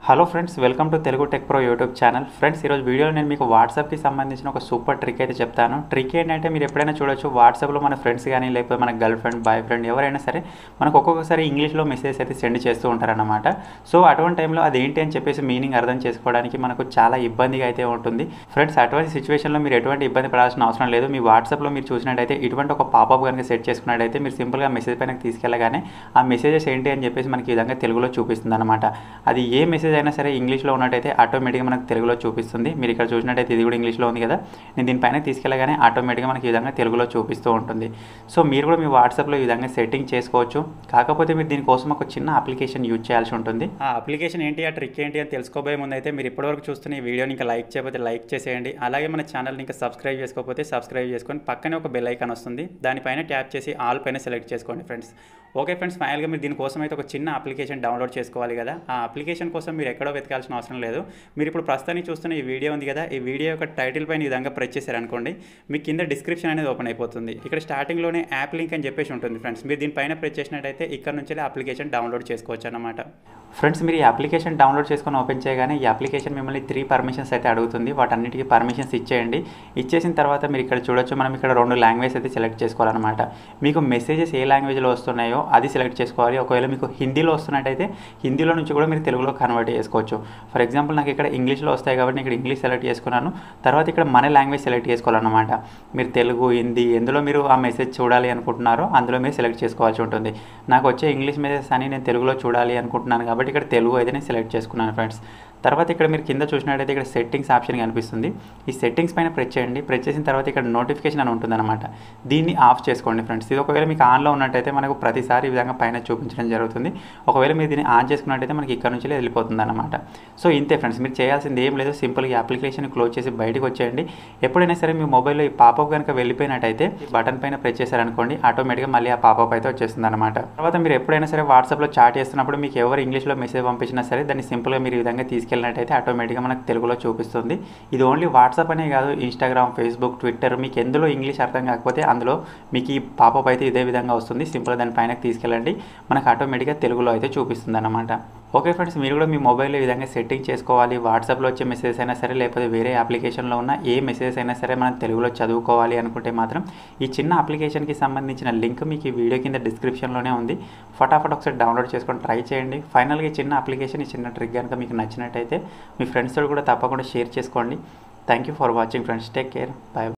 hello friends welcome to Telugu tech pro YouTube channel friends ఈరోజు వీడియోలో నేను మీకు వాట్సాప్కి సంబంధించిన ఒక సూపర్ ట్రిక్ అయితే చెప్తాను ట్రిక్ ఏంటంటే మీరు ఎప్పుడైనా చూడొచ్చు వాట్సాప్లో మన ఫ్రెండ్స్ కానీ లేకపోతే మన గర్ల్ ఫ్రెండ్ బాయ్ ఫ్రెండ్ ఎవరైనా సరే మనకు ఒక్కొక్కసారి ఇంగ్లీష్లో మెసేజ్ అయితే సెండ్ చేస్తూ ఉంటారన్నమాట సో అటువంటి టైంలో అది ఏంటి అని చెప్పేసి మీనింగ్ అర్థం చేసుకోవడానికి మనకు చాలా ఇబ్బందిగా అయితే ఉంటుంది ఫ్రెండ్స్ అటువంటి సిచ్యువేషన్లో మీరు ఎటువంటి ఇబ్బంది పడాల్సిన అవసరం లేదు మీ వాట్సాప్లో మీరు చూసినట్టయితే ఇటువంటి ఒక పాపప్ కనుక సెట్ చేసుకున్నట్టయితే మీరు సింపుల్గా మెసేజ్ పైన తీసుకెళ్ళగానే ఆ మెసేజెస్ ఏంటి అని చెప్పేసి మనకి ఈ విధంగా తెలుగులో చూపిస్తుంది అనమాట అది ఏ మెసేజ్ అయినా సరే ఇంగ్లీష్లో ఉన్నట్టయితే ఆటోమేటిక్గా మనకు తెలుగులో చూపిస్తుంది మీరు ఇక్కడ చూసినట్టయితే ఇది కూడా ఇంగ్లీష్లో ఉంది కదా నేను దీనిపైన తీసుకెళ్ళగానే ఆటోమేటిక్గా మనకి ఈ విధంగా తెలుగులో చూపిస్తూ ఉంటుంది సో మీరు కూడా మీ వాట్సాప్లో ఈ విధంగా సెట్టింగ్ చేసుకోవచ్చు కాకపోతే మీరు దీనికోసం ఒక చిన్న అప్లికేషన్ యూజ్ చేయాల్సి ఉంటుంది ఆ అప్లికేషన్ ఏంటి ఆ ట్రిక్ ఏంటి అని తెలుసుకోబోయే ముందు అయితే మీరు ఇప్పటివరకు చూస్తున్న ఈ వీడియోని ఇంకా లైక్ చేయకపోతే లైక్ చేసేయండి అలాగే మన ఛానల్ని ఇంకా సబ్స్క్రైబ్ చేసుకోకపోతే సబ్స్క్రైబ్ చేసుకొని పక్కనే ఒక బెల్ ఐకాన్ వస్తుంది దానిపైన ట్యాప్ చేసి ఆల్ పైన సెలెక్ట్ చేసుకోండి ఫ్రెండ్స్ ఓకే ఫ్రెండ్స్ ఫైనల్గా మీరు దీనికోసం అయితే ఒక చిన్న అప్లికేషన్ డౌన్లోడ్ చేసుకోవాలి కదా ఆ అప్లికేషన్ కోసం మీరు ఎక్కడో వెతకాల్సిన అవసరం లేదు మీరు ఇప్పుడు ప్రస్తుతానికి చూస్తున్న ఈ వీడియో ఉంది కదా ఈ వీడియో యొక్క టైటిల్ పైన ఈ విధంగా ప్రెస్ చేశారనుకోండి మీకు కింద డిస్క్రిప్షన్ అనేది ఓపెన్ అయిపోతుంది ఇక్కడ స్టార్టింగ్లోనే యాప్ లింక్ అని చెప్పేసి ఉంటుంది ఫ్రెండ్స్ మీరు దీనిపైన ప్రెస్ చేసినట్టయితే ఇక్కడ నుంచి అప్లికేషన్ డౌన్లోడ్ చేసుకోవచ్చు అనమాట ఫ్రెండ్స్ మీరు ఈ అప్లికేషన్ డౌన్లోడ్ చేసుకొని ఓపెన్ చేయగానే ఈ అప్లికేషన్ మిమ్మల్ని త్రీ పర్మిషన్స్ అయితే అడుగుతుంది వాటన్నిటికీ పర్మిషన్స్ ఇచ్చేయండి ఇచ్చేసిన తర్వాత మీరు ఇక్కడ చూడొచ్చు మనం ఇక్కడ రెండు లాంగ్వేజ్ అయితే సెలెక్ట్ చేసుకోవాలన్నమాట మీకు మెసేజెస్ ఏ లాంగ్వేజ్లో వస్తున్నాయో అది సెలెక్ట్ చేసుకోవాలి ఒకవేళ మీకు హిందీలో వస్తున్నట్టయితే హిందీలో నుంచి కూడా మీరు తెలుగులో కన్వర్ట్ చేసుకోవచ్చు ఫర్ ఎగ్జాంపుల్ నాకు ఇక్కడ ఇంగ్లీష్లో వస్తాయి కాబట్టి నేను ఇక్కడ ఇంగ్లీష్ సెలెక్ట్ చేసుకున్నాను తర్వాత ఇక్కడ మన లాంగ్వేజ్ సెలెక్ట్ చేసుకోవాలన్నమాట మీరు తెలుగు హిందీ ఎందులో మీరు ఆ మెసేజ్ చూడాలి అనుకుంటున్నారో అందులో మీరు సెలెక్ట్ చేసుకోవాల్సి ఉంటుంది నాకు వచ్చే ఇంగ్లీష్ మెసేజ్ అని నేను తెలుగులో చూడాలి అనుకుంటున్నాను కాబట్టి ఇక్కడ తెలుగు అయితే నేను సెలెక్ట్ చేసుకున్నాను ఫ్రెండ్స్ తర్వాత ఇక్కడ మీరు కింద చూసినట్టయితే ఇక్కడ సెట్టింగ్స్ ఆప్షన్ కనిపిస్తుంది ఈ సెట్టింగ్స్ పైన ప్రెస్ చేయండి ప్రెస్ చేసిన తర్వాత ఇక్కడ నోటిఫికేషన్ అని ఉంటుందన్నమాట దీన్ని ఆఫ్ చేసుకోండి ఫ్రెండ్స్ ఇది ఒకవేళ మీకు ఆన్లో ఉన్నట్టయితే మనకు ప్రతిసారి ఈ విధంగా పైన చూపించడం జరుగుతుంది ఒకవేళ మీరు దీన్ని ఆన్ చేసుకున్నట్టయితే మనకి ఇక్కడ నుంచి వెళ్ళిపోతుంది అనమాట సో ఇంతే ఫ్రెండ్స్ మీరు చేయాల్సింది ఏం లేదు సింపుల్గా ఈ అప్లికేషన్ క్లోజ్ చేసి బయటకు వచ్చేయండి ఎప్పుడైనా సరే మీ మొబైల్లో ఈ పాపప్ కనుక వెళ్ళిపోయినట్టయితే ఈ బటన్ పైన ప్రెస్ చేశారనుకోండి ఆటోమేటిక్గా మళ్ళీ ఆ పాపప్ అయితే వచ్చేస్తుంది అనమాట తర్వాత మీరు ఎప్పుడైనా సరే వాట్సాప్లో చాట్ చేస్తున్నప్పుడు మీకు ఎవరు ఇంగ్లీష్లో మెసేజ్ పంపించినా సరే దాన్ని సింపుల్గా మీరు ఈ విధంగా తీసుకెళ్ళినట్టయితే ఆటోమేటిక్గా మనకు తెలుగులో చూపిస్తుంది ఇది ఓన్లీ వాట్సాప్ అనే కాదు ఇన్స్టాగ్రామ్ ఫేస్బుక్ ట్విట్టర్ మీకు ఎందులో ఇంగ్లీష్ అర్థం కాకపోతే అందులో మీకు ఈ పాపప్ అయితే ఇదే విధంగా వస్తుంది సింపుల్గా దాని పైన తీసుకెళ్ళండి మనకు ఆటోమేటిక్గా తెలుగులో అయితే చూపిస్తుంది అనమాట ఓకే ఫ్రెండ్స్ మీరు కూడా మీ మొబైల్లో ఈ విధంగా సెట్టింగ్ చేసుకోవాలి వాట్సాప్లో వచ్చే మెసేజ్ అయినా సరే లేకపోతే వేరే అప్లికేషన్లో ఉన్న ఏ మెసేజ్ అయినా సరే మనం తెలుగులో చదువుకోవాలి అనుకుంటే మాత్రం ఈ చిన్న అప్లికేషన్కి సంబంధించిన లింక్ మీకు ఈ వీడియో కింద డిస్క్రిప్షన్లోనే ఉంది ఫటాఫట్ ఒకసారి డౌన్లోడ్ చేసుకొని ట్రై చేయండి ఫైనల్గా ఈ చిన్న అప్లికేషన్ ఈ చిన్న ట్రిక్ కనుక మీకు నచ్చినట్టయితే మీ ఫ్రెండ్స్తో కూడా తప్పకుండా షేర్ చేసుకోండి thank you for watching friends take care bye